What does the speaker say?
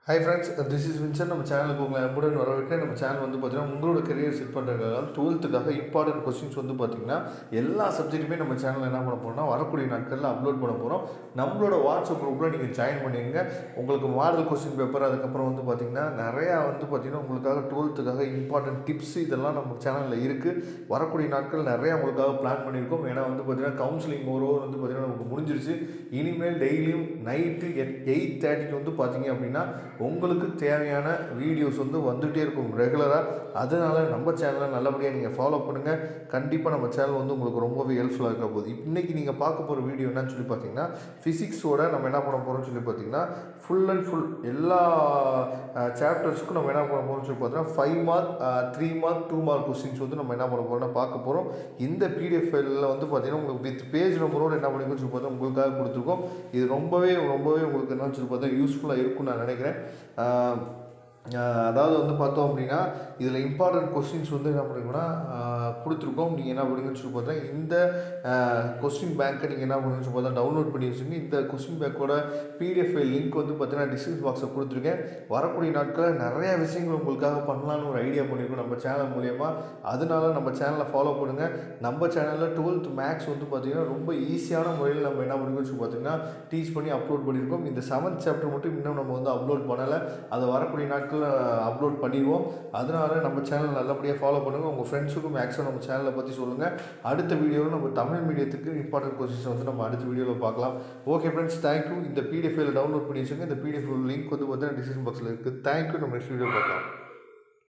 high friends this is Vinson நம்ம சேனலுக்கு உங்களை அன்புடன் வரவேற்க நம்ம சேனல் வந்து பார்த்தீங்கன்னா உங்களோட கரியர் செட் பண்ணுறதுக்காக டுவெல்த்துக்காக இம்பார்ட்டன்ட் கொஸ்டின்ஸ் வந்து பார்த்தீங்கன்னா எல்லா சப்ஜெக்ட்டுமே நம்ம சேனலில் என்ன பண்ண போகிறோம்னா வரக்கூடிய நாட்களில் அப்லோட் பண்ண போகிறோம் நம்மளோட வாட்ஸ்அப் குரூப்பில் நீங்கள் ஜாயின் பண்ணிடுங்க உங்களுக்கு மாடல் கொஸ்டின் பேப்பர் அதுக்கப்புறம் வந்து பார்த்தீங்கன்னா நிறையா வந்து பார்த்தீங்கன்னா உங்களுக்காக டுவெல்த்துக்காக இம்பார்ட்டன்ட் டிப்ஸ் இதெல்லாம் நம்ம சேனலில் இருக்குது வரக்கூடிய நாட்கள் நிறையா உங்களுக்காக பிளான் பண்ணியிருக்கோம் ஏன்னா வந்து பார்த்தீங்கன்னா கவுன்சிலிங் ஒரு ஓவர் வந்து பார்த்தீங்கன்னா நமக்கு முடிஞ்சிருச்சு இனிமேல் டெய்லியும் நைட்டு எட் எயிட் தேர்ட்டிக்கு வந்து பார்த்தீங்க அப்படின்னா உங்களுக்கு தேவையான வீடியோஸ் வந்து வந்துகிட்டே இருக்கும் ரெகுலராக அதனால் நம்ம சேனலை நல்லபடியாக நீங்கள் ஃபாலோ பண்ணுங்கள் கண்டிப்பாக நம்ம சேனல் வந்து உங்களுக்கு ரொம்பவே ஹெல்ப்ஃபுல்லாக இருக்க போகுது இன்றைக்கி நீங்கள் பார்க்க போகிற வீடியோ என்னன்னு சொல்லி பார்த்தீங்கன்னா ஃபிசிக்ஸோட நம்ம என்ன பண்ண போகிறோம்னு சொல்லி பார்த்தீங்கன்னா ஃபுல் அண்ட் ஃபுல் எல்லா சாப்டர்ஸ்க்கும் நம்ம என்ன பண்ண போகிறோம்னு சொல்லி பார்த்தீங்கன்னா five mark three mark two mark questions வந்து நம்ம என்ன பண்ண போகிறோம்னா பார்க்க போகிறோம் இந்த பிடிஎஃப் ஃபைலில் வந்து பார்த்தீங்கன்னா உங்களுக்கு வித் பேஜ் நம்பரோடு என்ன பண்ணிக்கணும்னு சொல்லி பார்த்தா உங்களுக்காக கொடுத்துருக்கோம் இது ரொம்பவே ரொம்பவே உங்களுக்கு என்னன்னு சொல்லி பார்த்தா யூஸ்ஃபுல்லாக இருக்கும்னு நான் நினைக்கிறேன் ஆஹ் ஆஹ் அதாவது வந்து பார்த்தோம் அப்படின்னா இதில் இம்பார்ட்டன்ட் கொஸ்டின்ஸ் வந்து என்ன பண்ணுறீங்கன்னா கொடுத்துருக்கோம் நீங்கள் என்ன பண்ணுங்கன்னு சொல்லி பார்த்தா இந்த கொஸ்டின் பேங்க்கை நீங்கள் என்ன பண்ணுங்கன்னு சொல்லி பார்த்தா டவுன்லோட் பண்ணி வச்சுங்க இந்த கொஸ்டின் பேக்கோட பிடிஎஃப் ஃபைல் லிங்க் வந்து பார்த்தீங்கன்னா டிஸ்கிரிப்ஷன் பாக்ஸில் கொடுத்துருக்கேன் வரக்கூடிய நாட்களில் நிறைய விஷயங்கள் உங்களுக்காக பண்ணலான்னு ஒரு ஐடியா பண்ணியிருக்கோம் நம்ம சேனல் மூலயமா அதனால நம்ம சேனலை ஃபாலோ பண்ணுங்கள் நம்ம சேனலில் டுவெல்த் மேக்ஸ் வந்து பார்த்தீங்கன்னா ரொம்ப ஈஸியான முறையில் நம்ம என்ன பண்ணுங்கன்னு சொல்லி பார்த்தீங்கன்னா டீச் பண்ணி அப்லோட் பண்ணியிருக்கோம் இந்த செவன்த் சாப்டர் மட்டும் இன்னும் நம்ம வந்து அப்லோட் பண்ணலை அதை வரக்கூடிய நாட்களில் அப்லோட் பண்ணிடுவோம் அதனால நம்ம சேனல் நல்லபடியாக ஃபாலோ பண்ணுங்கள் உங்கள் ஃப்ரெண்ட்ஸுக்கும் மேக்ஸிமம் நம்ம சேனலை பற்றி சொல்லுங்கள் அடுத்த வீடியோவில் நம்ம தமிழ் மீடியத்துக்கு இம்பார்ட்டன்ட் கொஸ்டின்ஸ் வந்து நம்ம அடுத்த வீடியோவில் பார்க்கலாம் ஓகே ஃப்ரெண்ட்ஸ் தேங்க்யூ இந்த பிடிஎஃப்ல டவுன்லோட் பண்ணி வச்சுங்க இந்த பிடிஎஃப் லிங்க் வந்து பார்த்தீங்கன்னா டிஸ்கிரிப்ஷன் பாக்ஸில் இருக்குது தேங்க்யூ நம்ம நெக்ஸ்ட் வீடியோ பார்க்கலாம்